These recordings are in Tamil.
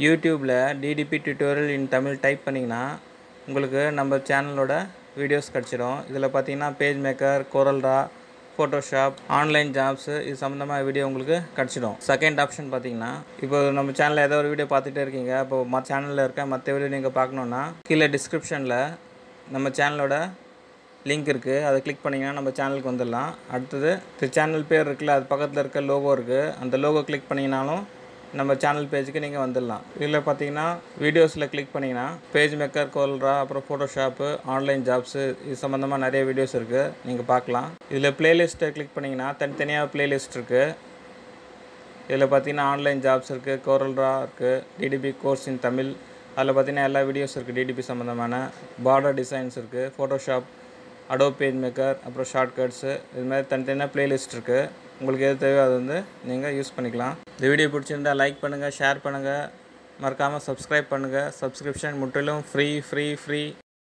யூடியூப்பில் DTP tutorial in Tamil type பண்ணிங்கன்னா உங்களுக்கு நம்ம சேனலோட வீடியோஸ் கிடச்சிரும் இதில் பார்த்தீங்கன்னா page maker CorelDRAW Photoshop online jobs இது சம்மந்தமாக வீடியோ உங்களுக்கு கிடச்சிடும் செகண்ட் ஆப்ஷன் பார்த்தீங்கன்னா இப்போ நம்ம சேனலில் ஏதோ ஒரு வீடியோ பார்த்துட்டே இருக்கீங்க இப்போ மற்ற சேனலில் இருக்க மற்ற வீடியோ நீங்கள் பார்க்கணுன்னா கீழே டிஸ்கிரிப்ஷனில் நம்ம சேனலோட லிங்க் இருக்குது அதை கிளிக் பண்ணிங்கன்னா நம்ம சேனலுக்கு வந்துடலாம் அடுத்தது இந்த சேனல் பேர் இருக்குல்ல அது பக்கத்தில் இருக்க லோகோ இருக்குது அந்த லோகோ கிளிக் பண்ணிங்கனாலும் நம்ம சேனல் பேஜுக்கு நீங்கள் வந்துடலாம் இதில் பார்த்தீங்கன்னா வீடியோஸில் கிளிக் பண்ணிங்கன்னா பேஜ் மேக்கர் கோல்ரா அப்புறம் ஃபோட்டோஷாப்பு ஆன்லைன் ஜாப்ஸு இது சம்மந்தமாக நிறைய வீடியோஸ் இருக்குது நீங்கள் பார்க்கலாம் இதில் பிளேலிஸ்ட்டை கிளிக் பண்ணிங்கன்னா தனித்தனியாக பிளேலிஸ்ட் இருக்குது இதில் பார்த்தீங்கன்னா ஆன்லைன் ஜாப்ஸ் இருக்குது கோரல்ரா இருக்குது டிடிபி கோர்ஸ் இன் தமிழ் அதில் பார்த்தீங்கன்னா எல்லா வீடியோஸ் இருக்குது டிடிபி சம்மந்தமான பார்டர் டிசைன்ஸ் இருக்குது ஃபோட்டோஷாப் அடோ பேஜ் மேக்கர் அப்புறம் ஷார்ட்கட்ஸு இது மாதிரி தனித்தனியாக ப்ளேலிஸ்ட் இருக்குது உங்களுக்கு எது தேவையோ அது வந்து நீங்கள் யூஸ் பண்ணிக்கலாம் இந்த வீடியோ பிடிச்சிருந்தா லைக் பண்ணுங்கள் ஷேர் பண்ணுங்கள் மறக்காமல் சப்ஸ்கிரைப் பண்ணுங்கள் சப்ஸ்கிரிப்ஷன் முற்றிலும் free free free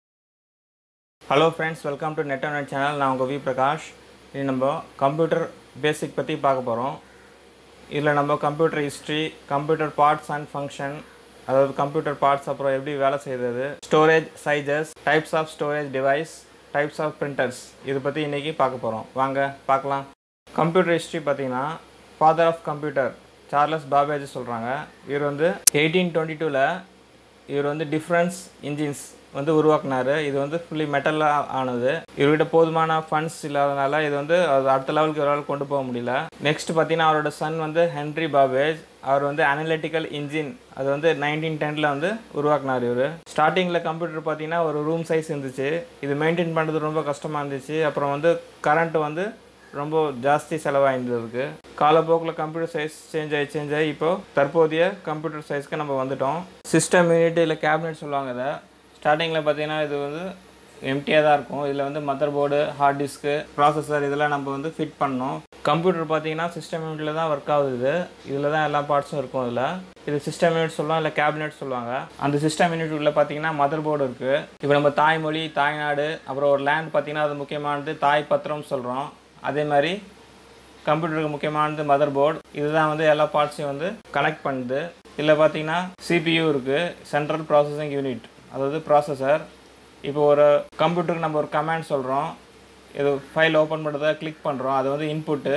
hello friends welcome to net net channel நான் உங்கள் வி பிரகாஷ் இது நம்ம கம்ப்யூட்டர் பேசிக் பற்றி பார்க்க போகிறோம் இதில் நம்ம computer history computer parts and function அதாவது கம்ப்யூட்டர் பார்ட்ஸ் அப்புறம் எப்படி வேலை செய்கிறது storage sizes types of storage device types of printers இது பற்றி இன்றைக்கி பார்க்க போகிறோம் வாங்க பார்க்கலாம் கம்ப்யூட்டர் ஹிஸ்ட்ரி பார்த்தீங்கன்னா father of computer Charles Babbage சொல்கிறாங்க இவர் வந்து எயிட்டீன் டுவெண்ட்டி டூவில் இவர் வந்து டிஃப்ரென்ஸ் இன்ஜின்ஸ் வந்து உருவாக்குனாரு இது வந்து ஃபுல்லி மெட்டலாக ஆனது இவர்கிட்ட போதுமான ஃபண்ட்ஸ் இல்லாதனால இது வந்து அது அடுத்த லெவலுக்கு இவரால் கொண்டு போக முடியல நெக்ஸ்ட் பார்த்தீங்கன்னா அவரோட சன் வந்து ஹென்ரி பாபேஜ் அவர் வந்து அனலிட்டிக்கல் இன்ஜின் அது வந்து நைன்டீன் டெனில் வந்து உருவாக்குனார் இவர் ஸ்டார்டிங்கில் கம்ப்யூட்டர் பார்த்தீங்கன்னா ஒரு ரூம் சைஸ் இருந்துச்சு இது மெயின்டைன் பண்ணுறது ரொம்ப கஷ்டமாக இருந்துச்சு அப்புறம் வந்து கரண்ட் வந்து ரொம்ப ஜாஸ்தி செலவாயிருந்ததுக்கு காலப்போக்கில் கம்ப்யூட்டர் சைஸ் சேஞ்ச் ஆகி சேஞ்ச் ஆகி இப்போ தற்போதைய கம்ப்யூட்டர் சைஸ்க்கு நம்ம வந்துட்டோம் சிஸ்டம் யூனிட் இல்லை கேபினெட் சொல்லுவாங்க இதை ஸ்டார்டிங்கில் பார்த்தீங்கன்னா இது வந்து எம்டியாக தான் இருக்கும் இதில் வந்து mother board hard disk processor இதெல்லாம் நம்ம வந்து ஃபிட் பண்ணோம் கம்ப்யூட்டர் பார்த்தீங்கன்னா சிஸ்டம் யூனிட்டில் தான் ஒர்க் ஆகுது இது இதில் தான் எல்லா பார்ட்ஸும் இருக்கும் இதில் இது சிஸ்டம் யூனிட் சொல்லலாம் இல்லை கேபினெட் சொல்லுவாங்க அந்த சிஸ்டம் யூனிட் உள்ள பார்த்தீங்கன்னா மதர் போர்டு இருக்குது இப்போ நம்ம தாய்மொழி தாய்நாடு அப்புறம் ஒரு லேண்ட் பார்த்தீங்கன்னா அது முக்கியமானது தாய் பத்திரம் சொல்கிறோம் அதே மாதிரி கம்ப்யூட்டருக்கு முக்கியமானது மதர் போர்டு இதுதான் வந்து எல்லா பார்ட்ஸையும் வந்து கனெக்ட் பண்ணுது இதில் பார்த்தீங்கன்னா சிபியூ இருக்குது சென்ட்ரல் ப்ராசஸிங் யூனிட் அதாவது ப்ராசஸர் இப்போ ஒரு கம்ப்யூட்டருக்கு நம்ம ஒரு கமாண்ட் சொல்கிறோம் இது ஃபைல் ஓப்பன் பண்ணுறத கிளிக் பண்ணுறோம் அது வந்து இன்புட்டு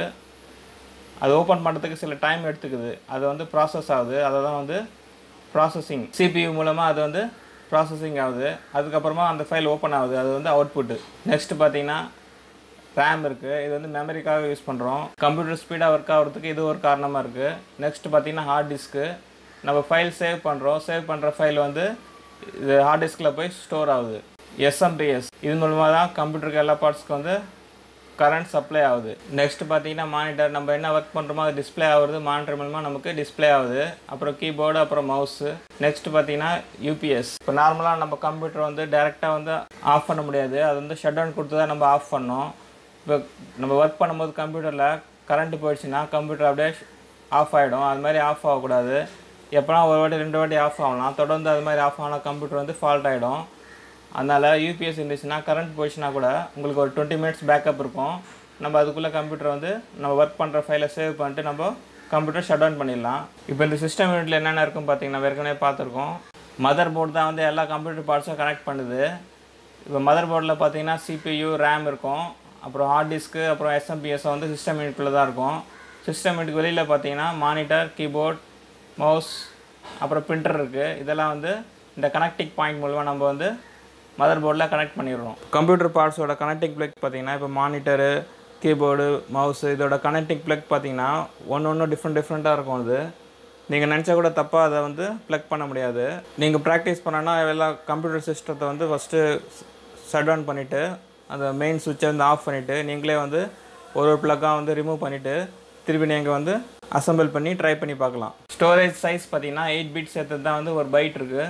அது ஓப்பன் பண்ணுறதுக்கு சில டைம் எடுத்துக்குது அது வந்து ப்ராசஸ் ஆகுது அதை தான் வந்து ப்ராசஸிங் சிபியூ மூலமாக அது வந்து ப்ராசஸிங் ஆகுது அதுக்கப்புறமா அந்த ஃபைல் ஓப்பன் ஆகுது அது வந்து அவுட்புட்டு நெக்ஸ்ட் பார்த்தீங்கன்னா ரேம் இருக்குது இது வந்து மெமரிக்காக யூஸ் பண்ணுறோம் கம்ப்யூட்டர் ஸ்பீடாக ஒர்க் ஆகிறதுக்கு இது ஒரு காரணமாக இருக்குது நெக்ஸ்ட் பார்த்தீங்கன்னா ஹார்ட் டிஸ்க்கு நம்ம ஃபைல் சேவ் பண்ணுறோம் சேவ் பண்ணுற ஃபைல் வந்து இது ஹார்ட் டிஸ்கில் போய் ஸ்டோர் ஆகுது எஸ்எம்பிஎஸ் இது மூலமாக தான் கம்ப்யூட்டருக்கு எல்லா பார்ட்ஸ்க்கு வந்து கரண்ட் சப்ளை ஆகுது நெக்ஸ்ட் பார்த்தீங்கன்னா மானிட்டர் நம்ம என்ன ஒர்க் பண்ணுறோமோ அது டிஸ்ப்ளே ஆகுது மானிட்டர் மூலமாக நமக்கு டிஸ்ப்ளே ஆகுது அப்புறம் கீபோர்டு அப்புறம் மவுஸு நெக்ஸ்ட் பார்த்தீங்கன்னா யூபிஎஸ் இப்போ நார்மலாக நம்ம கம்ப்யூட்டர் வந்து டேரெக்டாக வந்து ஆஃப் பண்ண முடியாது அது வந்து ஷட் டவுன் கொடுத்து தான் நம்ம ஆஃப் பண்ணோம் இப்போ நம்ம ஒர்க் பண்ணும்போது கம்ப்யூட்டரில் கரண்ட் போயிடுச்சுன்னா கம்ப்யூட்டர் அப்படியே ஆஃப் ஆகிடும் அது மாதிரி ஆஃப் ஆகக்கூடாது எப்போனா ஒரு வாட்டி ரெண்டு வாட்டி ஆஃப் ஆகலாம் தொடர்ந்து அது மாதிரி ஆஃப் ஆனால் கம்ப்யூட்டர் வந்து ஃபால்ட் ஆகிடும் அதனால் யூபிஎஸ் இருந்துச்சுன்னா கரண்ட் போயிடுச்சுன்னா கூட உங்களுக்கு ஒரு டுவெண்ட்டி மினிட்ஸ் பேக்கப் இருக்கும் நம்ம அதுக்குள்ளே கம்ப்யூட்டர் வந்து நம்ம ஒர்க் பண்ணுற ஃபைலை சேவ் பண்ணிட்டு நம்ம கம்ப்யூட்டர் ஷட் டவுன் பண்ணிடலாம் இப்போ இந்த சிஸ்டம் யூனிட்டில் என்னென்ன இருக்கும் பார்த்தீங்கன்னா ஏற்கனவே பார்த்துருக்கோம் மதர் போர்டு தான் வந்து எல்லா கம்ப்யூட்டர் பார்ட்ஸும் கனெக்ட் பண்ணுது இப்போ மதர் போர்டில் பார்த்தீங்கன்னா சிபியு ரேம் இருக்கும் அப்புறம் ஹார்ட் டிஸ்க்கு அப்புறம் எஸ்எம்பிஎஸ் வந்து சிஸ்டம் யூனிட்டில் தான் இருக்கும் சிஸ்டம் யூனிட்டுக்கு வெளியில் பார்த்தீங்கன்னா மானிட்டர் கீபோர்ட் மவுஸ் அப்புறம் பிரிண்டர் இருக்குது இதெல்லாம் வந்து இந்த கனெக்டிங் பாயிண்ட் மூலமாக நம்ம வந்து மதர் போர்டில் கனெக்ட் பண்ணிடுறோம் கம்ப்யூட்டர் பார்ட்ஸோட கனெக்டிங் பிளக் பார்த்தீங்கன்னா இப்போ மானிட்டரு கீபோர்டு மவுஸு இதோட கனெக்டிங் பிளக் பார்த்தீங்கன்னா ஒன்று ஒன்று டிஃப்ரெண்ட் டிஃப்ரெண்ட்டாக இருக்கும் அது நீங்கள் நினச்சா கூட தப்பாக அதை வந்து ப்ளக் பண்ண முடியாது நீங்கள் ப்ராக்டிஸ் பண்ணனா எல்லா கம்ப்யூட்டர் சிஸ்டத்தை வந்து ஃபஸ்ட்டு ஷட் டவுன் பண்ணிவிட்டு அந்த மெயின் சுவிட்சை வந்து ஆஃப் பண்ணிவிட்டு நீங்களே வந்து ஒரு ஒரு ப்ளக்காக வந்து ரிமூவ் பண்ணிவிட்டு திருப்பி நீங்கள் வந்து அசம்பிள் பண்ணி ட்ரை பண்ணி பார்க்கலாம் ஸ்டோரேஜ் சைஸ் பார்த்தீங்கன்னா எயிட் பிட் சேர்த்தது தான் வந்து ஒரு பைட் இருக்குது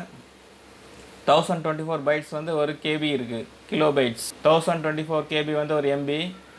தௌசண்ட் டுவெண்ட்டி ஃபோர் பைட்ஸ் வந்து ஒரு கேபி இருக்குது kilo bytes thousand twenty four KB வந்து ஒரு MB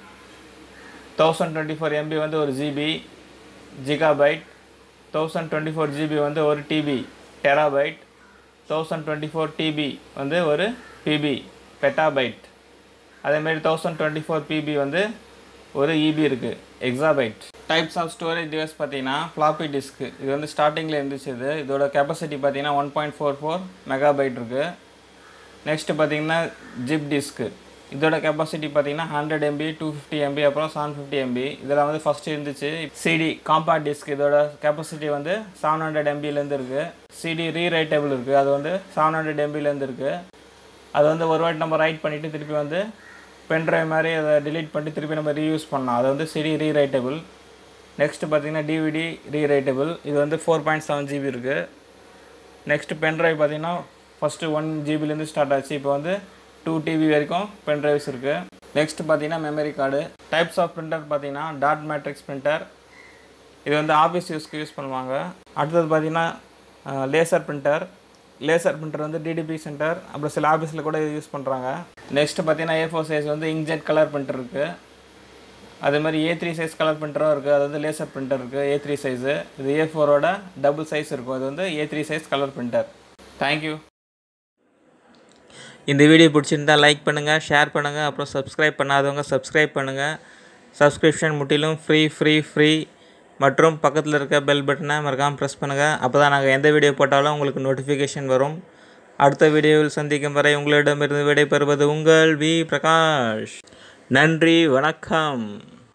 thousand twenty four MB வந்து ஒரு GB gigabyte thousand twenty four GB வந்து ஒரு TB terabyte thousand twenty four TB வந்து ஒரு பிபி பெட்டாபைட் அதேமாரி தௌசண்ட் டுவெண்ட்டி ஃபோர் பிபி வந்து ஒரு இபி இருக்குது exabyte types of storage device பார்த்தீங்கன்னா ஃப்ளாப்பி டிஸ்க்கு இது வந்து ஸ்டார்டிங்கில் இருந்துச்சு இது இதோட கெப்பாசிட்டி பார்த்தீங்கன்னா one point four four megabyte இருக்குது நெக்ஸ்ட்டு பார்த்தீங்கன்னா ஜிப் டிஸ்க்கு இதோட கெப்பாசிட்டி பார்த்தீங்கன்னா hundred MB two fifty MB அப்புறம் செவன் ஃபிஃப்டி எம்பி இதில் வந்து ஃபஸ்ட்டு இருந்துச்சு சிடி காம்பாக்ட் டிஸ்க் இதோட கெப்பாசிட்டி வந்து செவன் ஹண்ட்ரட் எம்பிலேருந்து இருக்குது சிடி ரீரைட்டபிள் இருக்குது அது வந்து செவன் ஹண்ட்ரட் எம்பிலேருந்து இருக்குது அது வந்து ஒரு வாட்டி நம்ம ரைட் பண்ணிவிட்டு திருப்பி வந்து பென்ட்ரைவ் மாதிரி அதை delete பண்ணிட்டு திருப்பி நம்ம ரீயூஸ் பண்ணலாம் அது வந்து சிடி ரீரைட்டபிள் நெக்ஸ்ட்டு பார்த்தீங்கன்னா டிவிடி ரீரைட்டபிள் இது வந்து ஃபோர் பாயிண்ட் செவன் ஜிபி இருக்குது நெக்ஸ்ட்டு பென்ட்ரைவ் பார்த்தீங்கன்னா ஃபஸ்ட்டு ஒன் ஜிபிலேருந்து ஸ்டார்ட் ஆச்சு இப்போ வந்து டூ டிபி வரைக்கும் பென்ட்ரைவ்ஸ் இருக்குது நெக்ஸ்ட்டு பார்த்தீங்கன்னா memory card types of printer பார்த்தீங்கன்னா டாட் மேட்ரிக்ஸ் பிரிண்டர் இது வந்து ஆஃபீஸ் யூஸ்க்கு யூஸ் பண்ணுவாங்க அடுத்தது பார்த்தீங்கன்னா லேசர் பிரிண்டர் லேசர் பிரிண்டர் வந்து டிடிபி சென்டர் அப்புறம் சில ஆஃபீஸில் கூட இது யூஸ் பண்ணுறாங்க நெக்ஸ்ட்டு பார்த்தீங்கன்னா ஏ ஃபோர் சைஸ் வந்து இங்க்ஜெட் கலர் பிரிண்டர் இருக்குது அதே மாதிரி ஏ த்ரீ சைஸ் கலர் பிரிண்டரும் இருக்குது அது வந்து லேசர் பிரிண்டர் இருக்குது ஏ த்ரீ சைஸு இது ஏ ஃபோரோட டபுள் சைஸ் இருக்கும் இது வந்து A three size colour printer thank you இந்த வீடியோ பிடிச்சிருந்தா லைக் பண்ணுங்கள் ஷேர் பண்ணுங்கள் அப்புறம் சப்ஸ்கிரைப் பண்ணாதவங்க சப்ஸ்கிரைப் பண்ணுங்கள் சப்ஸ்கிரிப்ஷன் முற்றிலும் ஃப்ரீ ஃப்ரீ ஃப்ரீ மற்றும் பக்கத்தில் இருக்க பெல் பட்டனை மறக்காமல் ப்ரெஸ் பண்ணுங்கள் அப்போ தான் நாங்கள் எந்த வீடியோ போட்டாலும் உங்களுக்கு நோட்டிஃபிகேஷன் வரும் அடுத்த வீடியோவில் சந்திக்கும் வரை உங்களிடமிருந்து விடைபெறுவது உங்கள் வி பிரகாஷ் நன்றி வணக்கம்